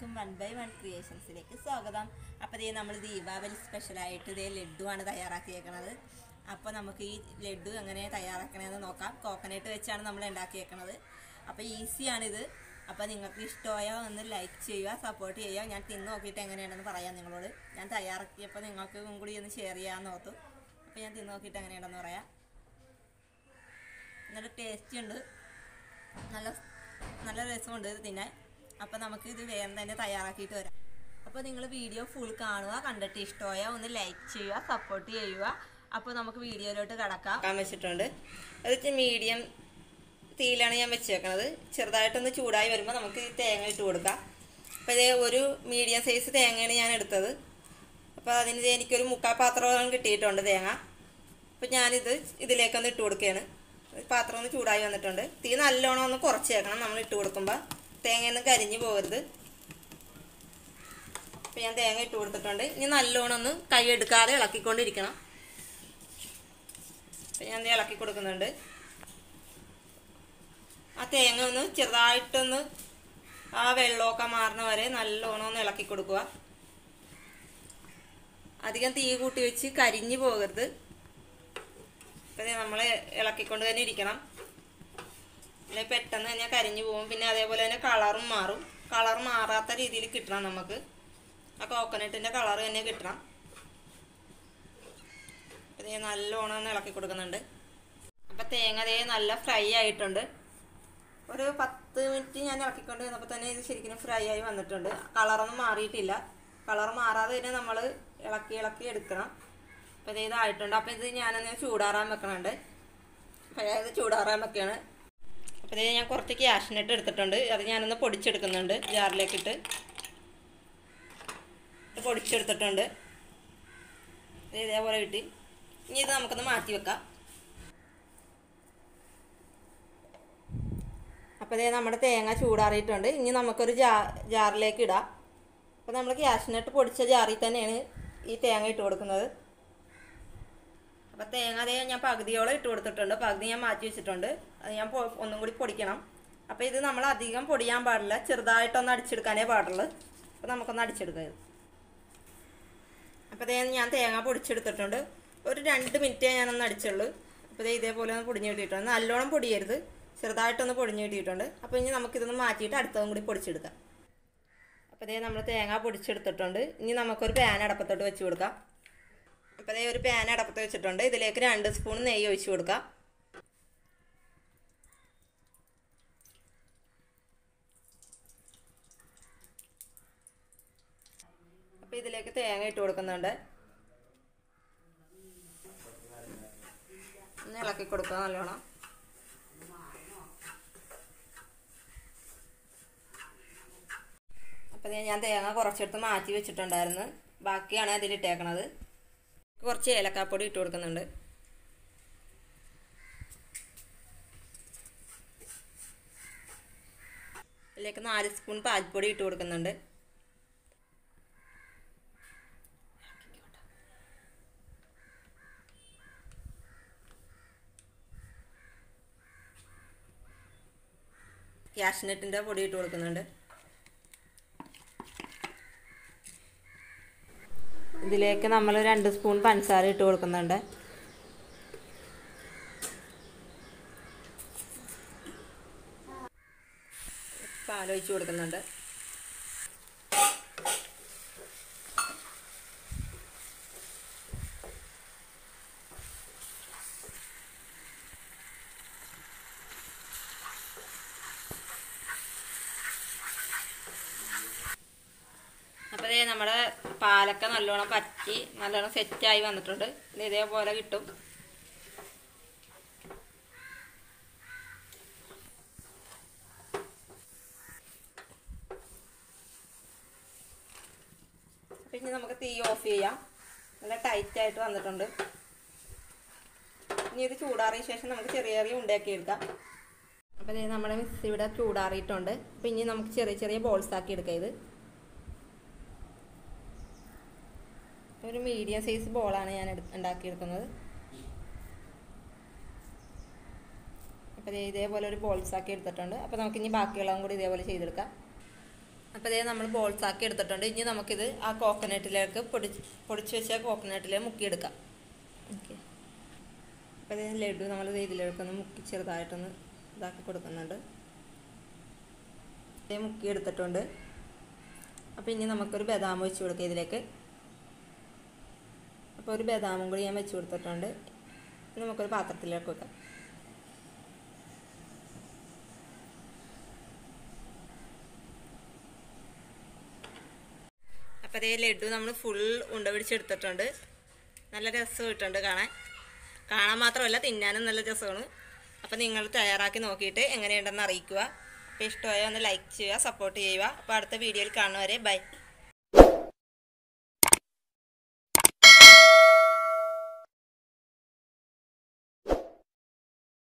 എല്ലാവർക്കും one by one ക്രിയേഷൻസിലേക്ക് സ്വാഗതം അപ്പോൾ ഇതേ നമ്മൾ ദീപാവലി സ്പെഷ്യലായിട്ട് ഇതേ ലഡുവാണ് തയ്യാറാക്കിയേക്കണത് അപ്പോൾ നമുക്ക് ഈ ലഡു എങ്ങനെ തയ്യാറാക്കണമെന്ന് നോക്കാം കോക്കനട്ട് വെച്ചാണ് നമ്മൾ ഉണ്ടാക്കിയേക്കണത് അപ്പോൾ ഈസിയാണിത് അപ്പോൾ നിങ്ങൾക്ക് ഇഷ്ടമായോ ഒന്ന് ലൈക്ക് ചെയ്യുക സപ്പോർട്ട് ചെയ്യുക ഞാൻ തിന്ന് നോക്കിയിട്ട് എങ്ങനെയാണെന്ന് പറയാം നിങ്ങളോട് ഞാൻ തയ്യാറാക്കിയപ്പോൾ നിങ്ങൾക്ക് കൂടി ഒന്ന് ഷെയർ ചെയ്യാമെന്ന് ഓർത്തു അപ്പോൾ ഞാൻ തിന്ന് നോക്കിയിട്ട് എങ്ങനെയാണെന്ന് പറയാം നല്ല ടേസ്റ്റ് ഉണ്ട് നല്ല നല്ല രസമുണ്ട് ഇത് തിന്നാൻ അപ്പോൾ നമുക്ക് ഇത് വേഗം തന്നെ തയ്യാറാക്കിയിട്ട് വരാം അപ്പോൾ നിങ്ങൾ വീഡിയോ ഫുൾ കാണുക കണ്ടിട്ട് ഇഷ്ടമായ ഒന്ന് ലൈക്ക് ചെയ്യുക സപ്പോർട്ട് ചെയ്യുക അപ്പോൾ നമുക്ക് വീഡിയോയിലോട്ട് കടക്കാം വെക്കാൻ വെച്ചിട്ടുണ്ട് അത് മീഡിയം തീയിലാണ് ഞാൻ വെച്ചേക്കണത് ചെറുതായിട്ടൊന്ന് ചൂടായി വരുമ്പോൾ നമുക്ക് ഈ തേങ്ങ ഇട്ട് കൊടുക്കാം അപ്പോൾ ഇത് ഒരു മീഡിയം സൈസ് തേങ്ങയാണ് ഞാൻ എടുത്തത് അപ്പോൾ അതിന് ഇത് എനിക്കൊരു മുക്കാൽ പാത്രം കിട്ടിയിട്ടുണ്ട് തേങ്ങ അപ്പോൾ ഞാനിത് ഇതിലേക്കൊന്ന് ഇട്ട് കൊടുക്കുകയാണ് പാത്രം ഒന്ന് ചൂടായി വന്നിട്ടുണ്ട് തീ നല്ലോണം ഒന്ന് കുറച്ചേക്കണം നമ്മൾ ഇട്ട് കൊടുക്കുമ്പോൾ തേങ്ങയൊന്നും കരിഞ്ഞു പോകരുത് അപ്പോൾ ഞാൻ തേങ്ങ ഇട്ട് കൊടുത്തിട്ടുണ്ട് ഇനി നല്ലോണം ഒന്ന് കൈ എടുക്കാതെ ഇളക്കിക്കൊണ്ടിരിക്കണം അപ്പം ഞാൻ ദേ ഇളക്കി കൊടുക്കുന്നുണ്ട് ആ തേങ്ങ ഒന്ന് ചെറുതായിട്ടൊന്ന് ആ വെള്ളമൊക്കെ മാറുന്ന വരെ നല്ലോണം ഒന്ന് ഇളക്കി കൊടുക്കുക അധികം തീ കൂട്ടി വെച്ച് കരിഞ്ഞു പോകരുത് അപ്പം നമ്മൾ ഇളക്കിക്കൊണ്ട് തന്നെ ഇരിക്കണം അല്ലെ പെട്ടെന്ന് തന്നെ കരിഞ്ഞു പോകും പിന്നെ അതേപോലെ തന്നെ കളറും മാറും കളർ മാറാത്ത രീതിയിൽ കിട്ടണം നമുക്ക് ആ കോക്കനട്ടിൻ്റെ കളർ തന്നെ കിട്ടണം ഇത് നല്ലോണം ഒന്ന് ഇളക്കി കൊടുക്കുന്നുണ്ട് അപ്പം തേങ്ങ ദേ നല്ല ഫ്രൈ ആയിട്ടുണ്ട് ഒരു പത്ത് മിനിറ്റ് ഞാൻ ഇളക്കിക്കൊണ്ട് വന്നപ്പോൾ തന്നെ ഇത് ശരിക്കും ഫ്രൈ ആയി വന്നിട്ടുണ്ട് കളറൊന്നും മാറിയിട്ടില്ല കളർ മാറാതെ തന്നെ നമ്മൾ ഇളക്കി ഇളക്കി എടുക്കണം അപ്പോൾ ഇത് ഇതായിട്ടുണ്ട് അപ്പോൾ ഇത് ഞാനൊന്ന് ചൂടാറാൻ വെക്കണുണ്ട് അതായത് ചൂടാറാൻ വെക്കുകയാണ് അപ്പോൾ ഇത് ഞാൻ കുറച്ച് ക്യാഷിനിട്ട് എടുത്തിട്ടുണ്ട് അത് ഞാനൊന്ന് പൊടിച്ചെടുക്കുന്നുണ്ട് ജാറിലേക്കിട്ട് പൊടിച്ചെടുത്തിട്ടുണ്ട് ഇത് ഇതേപോലെ കിട്ടി ഇനി ഇത് നമുക്കൊന്ന് മാറ്റി വെക്കാം അപ്പോൾ ഇതേ നമ്മുടെ തേങ്ങ ചൂടാറിയിട്ടുണ്ട് ഇനി നമുക്കൊരു ജാ ജാറിലേക്ക് ഇടാം അപ്പോൾ നമ്മൾ ക്യാഷിനട്ട് പൊടിച്ച ജാറിൽ തന്നെയാണ് ഈ തേങ്ങ ഇട്ട് കൊടുക്കുന്നത് അപ്പോൾ തേങ്ങ അതേ ഞാൻ പകുതിയോളം ഇട്ട് കൊടുത്തിട്ടുണ്ട് പകുതി ഞാൻ മാറ്റി വെച്ചിട്ടുണ്ട് അത് ഞാൻ പൊ- ഒന്നും കൂടി പൊടിക്കണം അപ്പോൾ ഇത് നമ്മൾ അധികം പൊടിയാൻ പാടില്ല ചെറുതായിട്ടൊന്ന് അടിച്ചെടുക്കാനേ പാടുള്ളൂ അപ്പോൾ നമുക്കൊന്ന് അടിച്ചെടുക്കാം ഇത് അപ്പോൾ ദേ ഞാൻ തേങ്ങ പൊടിച്ചെടുത്തിട്ടുണ്ട് ഒരു രണ്ട് മിനിറ്റേ ഞാനൊന്ന് അടിച്ചുള്ളൂ അപ്പോൾ ദേ ഇതേപോലെ ഒന്ന് പൊടിഞ്ഞ് കിട്ടിയിട്ടുണ്ട് നല്ലോണം പൊടിയരുത് ചെറുതായിട്ടൊന്ന് പൊടിഞ്ഞ് കിട്ടിയിട്ടുണ്ട് അപ്പോൾ ഇനി നമുക്കിതൊന്ന് മാറ്റിയിട്ട് അടുത്തതും കൂടി പൊടിച്ചെടുക്കാം അപ്പോൾ ദേ നമ്മൾ തേങ്ങ പൊടിച്ചെടുത്തിട്ടുണ്ട് ഇനി നമുക്കൊരു പാൻ അടപ്പത്തോട്ട് വെച്ച് കൊടുക്കാം അപ്പോൾ ദേ ഒരു പാൻ അടപ്പത്ത് വെച്ചിട്ടുണ്ട് ഇതിലേക്ക് രണ്ട് സ്പൂൺ നെയ്യ് ഒഴിച്ച് കൊടുക്കാം അപ്പോൾ ഇതിലേക്ക് തേങ്ങ ഇട്ട് കൊടുക്കുന്നുണ്ട് ഒന്ന് ഇളക്കി കൊടുക്കുക നല്ലോണം അപ്പോൾ ദേ ഞാൻ തേങ്ങ കുറച്ചെടുത്ത് മാറ്റി വെച്ചിട്ടുണ്ടായിരുന്നു ബാക്കിയാണ് അതിലിട്ടേക്കണത് കുറച്ച് ഏലക്കാപ്പൊടി ഇട്ട് കൊടുക്കുന്നുണ്ട് ഇതിലേക്ക് നാല് സ്പൂൺ പാൽപ്പൊടി ഇട്ട് കൊടുക്കുന്നുണ്ട് ക്യാഷ്നട്ടിൻ്റെ പൊടി ഇട്ട് കൊടുക്കുന്നുണ്ട് ഇതിലേക്ക് നമ്മൾ രണ്ട് സ്പൂൺ പഞ്ചസാര ഇട്ട് കൊടുക്കുന്നുണ്ട് പാലൊഴിച്ച് കൊടുക്കുന്നുണ്ട് അപ്പോൾ ഇതേ നമ്മുടെ പാലൊക്കെ നല്ലോണം പറ്റി നല്ലോണം സെറ്റായി വന്നിട്ടുണ്ട് ഇത് ഇതേപോലെ കിട്ടും അപ്പം ഇനി നമുക്ക് തീ ഓഫ് ചെയ്യാം നല്ല ടൈറ്റ് ആയിട്ട് വന്നിട്ടുണ്ട് ഇനി ഇത് ചൂടാറിയ ശേഷം നമുക്ക് ചെറിയ ചെറിയ ഉണ്ടാക്കി എടുക്കാം അപ്പോൾ ഇത് നമ്മുടെ മിക്സി ഇവിടെ ചൂടാറിയിട്ടുണ്ട് അപ്പോൾ ഇനി നമുക്ക് ചെറിയ ചെറിയ ബോൾസ് ആക്കി എടുക്കാം ഇത് ഒരു മീഡിയം സൈസ് ബോളാണ് ഞാൻ എടു- ഉണ്ടാക്കിയെടുക്കുന്നത് അപ്പോൾ ദേ ഇതേപോലെ ഒരു ബോൾസ് ആക്കി എടുത്തിട്ടുണ്ട് അപ്പോൾ നമുക്ക് ഇനി ബാക്കിയുള്ളതും കൂടി ഇതേപോലെ ചെയ്തെടുക്കാം അപ്പോൾ ഇതേ നമ്മൾ ബോൾസ് ആക്കി എടുത്തിട്ടുണ്ട് ഇനി നമുക്കിത് ആ കോക്കനട്ടിലേക്ക് പൊടി പൊടിച്ച് വെച്ച കോക്കനട്ടിൽ മുക്കിയെടുക്കാം ഓക്കെ അപ്പോൾ ഇത് ലഡു നമ്മൾ ഇതിലേക്കൊന്ന് മുക്കി ചെറുതായിട്ടൊന്ന് ഇതാക്കി കൊടുക്കുന്നുണ്ട് ഇതേ മുക്കി എടുത്തിട്ടുണ്ട് അപ്പോൾ ഇനി നമുക്കൊരു ബദാം വെച്ച് കൊടുക്കാം ഇതിലേക്ക് അപ്പോൾ ഒരു ബദാമും കൂടി ഞാൻ വെച്ച് കൊടുത്തിട്ടുണ്ട് ഇനി നമുക്കൊരു പാത്രത്തിലേക്ക് വെക്കാം അപ്പോൾ അതേ ലഡു നമ്മൾ ഫുൾ ഉണ്ട പിടിച്ചെടുത്തിട്ടുണ്ട് നല്ല രസമായിട്ടുണ്ട് കാണാൻ കാണാൻ മാത്രമല്ല തിന്നാനും നല്ല രസമാണ് അപ്പോൾ നിങ്ങൾ തയ്യാറാക്കി നോക്കിയിട്ട് എങ്ങനെയുണ്ടെന്ന് അറിയിക്കുക അപ്പോൾ ഇഷ്ടമായ ഒന്ന് ലൈക്ക് ചെയ്യുക സപ്പോർട്ട് ചെയ്യുക അപ്പോൾ അടുത്ത വീഡിയോയിൽ കാണുന്നവരെ ബൈ